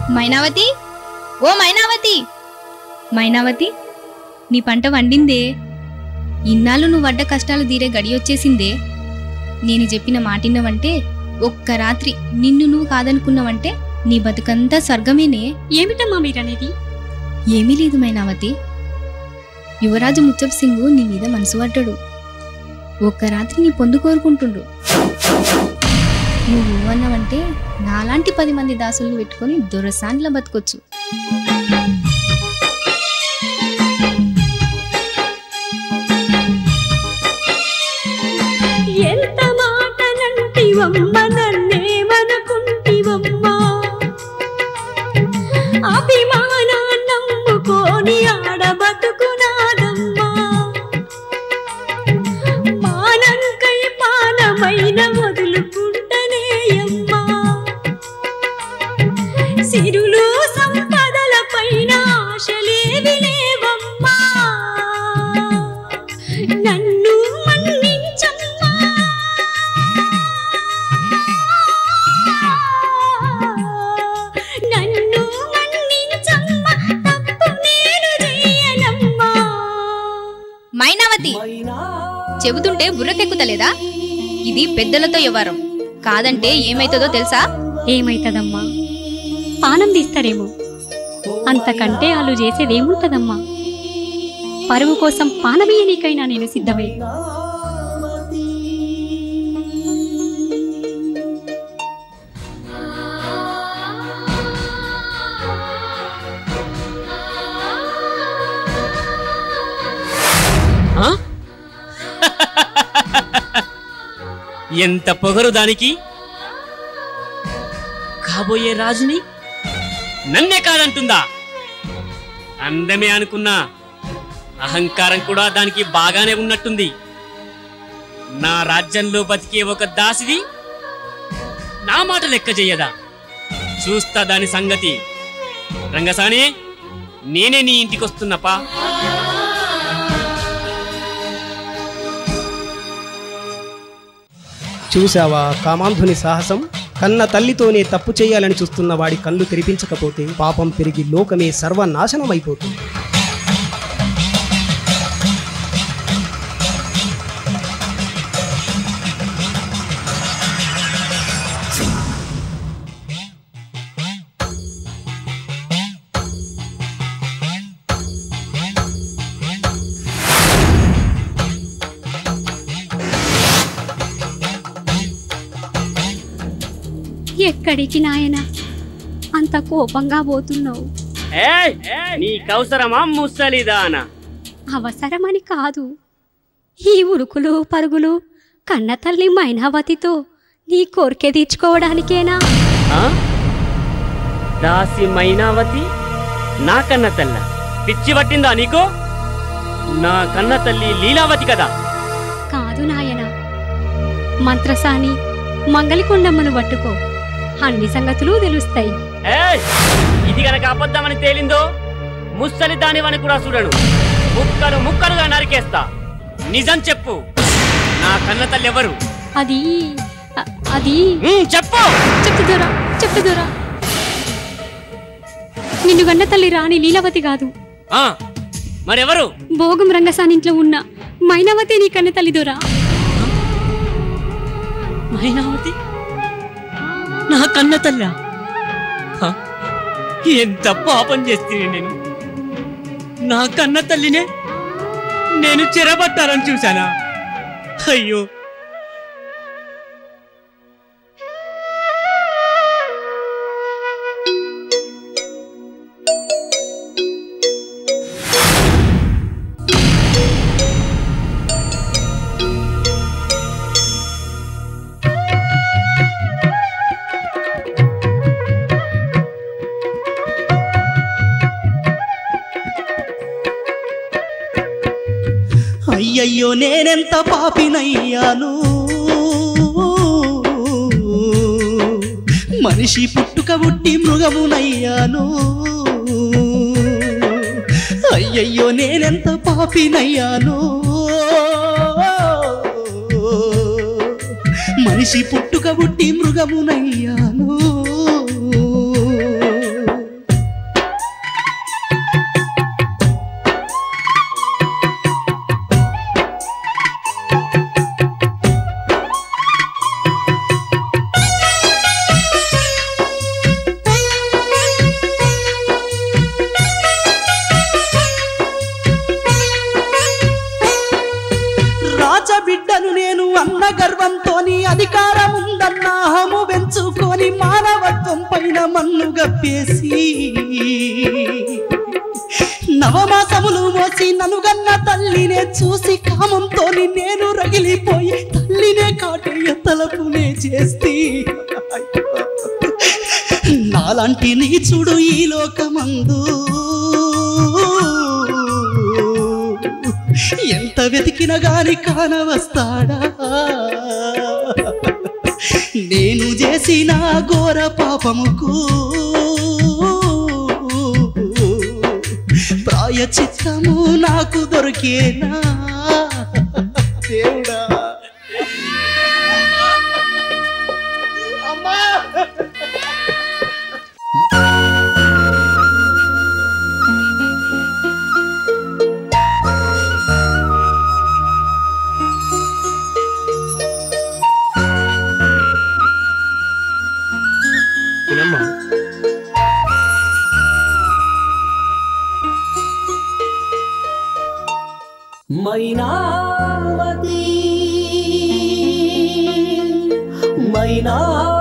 మైనావతి ఓ మైనావతి మైనావతి నీ పంట వండిందే ఇన్నాళ్ళు నువ్వు పడ్డ కష్టాలు తీరే గడి వచ్చేసిందే నేను చెప్పిన మాటిన్నవంటే ఒక్క రాత్రి నిన్ను నువ్వు కాదనుకున్నావంటే నీ బతుకంతా స్వర్గమేనే ఏమిటమ్మా మీరనేది ఏమీ లేదు మైనావతి యువరాజు ముచ్చప్ సింగ్ నీ మీద మనసు పడ్డాడు ఒక్క రాత్రి నీ పొందు కోరుకుంటుండు నువ్వు అన్నావంటే నాలాంటి పది మంది దాసుల్ని పెట్టుకొని దొరసాన్లా బతకొచ్చు ఎంత మాటనంటివమ్మ నన్నేమనుకుంటివమ్మా అభిమాన నమ్ముకోని ఆడ బతుకునాదమ్మా మానంకై పానమైన వదులుకుంటనేయమ్మా సిరులు సంపదల పైన ఆశలేవి లేవమ్మా నన్ను మన్నించమ్మా నన్ను మన్నించమ్మా తప్పు నేను చేయనమ్మా మైనావతి చెబుతుంటే బుర్రకెక్కుతలేదా ఇది పెద్దలతో వ్యవహారం కాదంటే ఏమైతుందో తెలుసా ఏమైతదమ్మా పానం తీస్తారేమో అంతకంటే వాళ్ళు చేసేదేముంటదమ్మా పరువు కోసం పానమీయనికైనా నేను సిద్ధమే ఆ? ఎంత పొగరు దానికి కాబోయే రాజుని నన్నే కాదంటుందా అందమే అనుకున్నా అహంకారం కూడా దానికి బాగానే ఉన్నట్టుంది నా రాజ్యంలో బతికే ఒక దాసిది నా మాట లెక్క చెయ్యదా చూస్తా దాని సంగతి రంగసాని నేనే నీ ఇంటికొస్తున్నపా చూశావా కామాంధుని సాహసం కన్న తల్లితోనే తప్పు చేయాలని చూస్తున్న వాడి కళ్ళు తెరిపించకపోతే పాపం పెరిగి లోకమే సర్వనాశనమైపోతుంది ఎక్కడికి నాయనా అంత కోపంగా పోతున్నావు ఏయ్ నీకవసరమా ముసలిదానా అవసరమని కాదు ఈ ఉరుకులు పరుగులు కన్న తల్లి మైనావతితో నీ కోరిక తీర్చుకోవడానికేనా ఆ? దాసి మైనావతి నా కన్న తల్ల పిచ్చి పట్టిందా నీకు నా కన్న తల్లి లీలావతి కదా కాదు నాయన మంత్రసాని మంగళికొండమ్మను పట్టుకో అన్ని సంగతులు తెలుస్తాయి ఏయ్ ఇది గనక అబద్ధమని తేలిందో ముసలి దానివని కూడా చూడను ముక్కలు ముక్కలుగా నరికేస్తా నిజం చెప్పు నా కన్న తల్లి ఎవరు అది అ- అది ఉమ్, చెప్పు చెప్పుదోరా చెప్పుదోరా నిన్ను గన్న తల్లి రాణి లీలావతి కాదు ఆ మరెవరు భోగం రంగసాని ఇంట్లో ఉన్న మైనావతి నీ కన్న తల్లిదోరా మైనావతి నా కన్న తల్ల ఎంత పాపం చేస్తే నేను నా కన్న తల్లినే నేను చెరబట్టాలని చూశానా అయ్యో అయ్యయ్యో నేనెంత పాపినయ్యాను మనిషి పుట్టుక పుట్టి మృగమునయ్యాను అయ్యయ్యో నేనెంత పాపినయ్యాను మనిషి పుట్టుక పుట్టి మృగమునయ్యాను పైన మన్ను గప్పేసి నవమాసములు మోసి నలుగన్న తల్లినే చూసి కామంతో నేను రగిలిపోయి తల్లినే కాటయ్య తలపునే చేస్తే నాలాంటి నీచుడు ఈ లోకమందు ఎంత వెతికిన గాని కానవస్తాడా నేను చేసిన ఘోర పాపముకు ప్రాయచిత్తము నాకు దొరికేనా దేవుడా అమ్మా వినమ్మా మైనావతి మైనా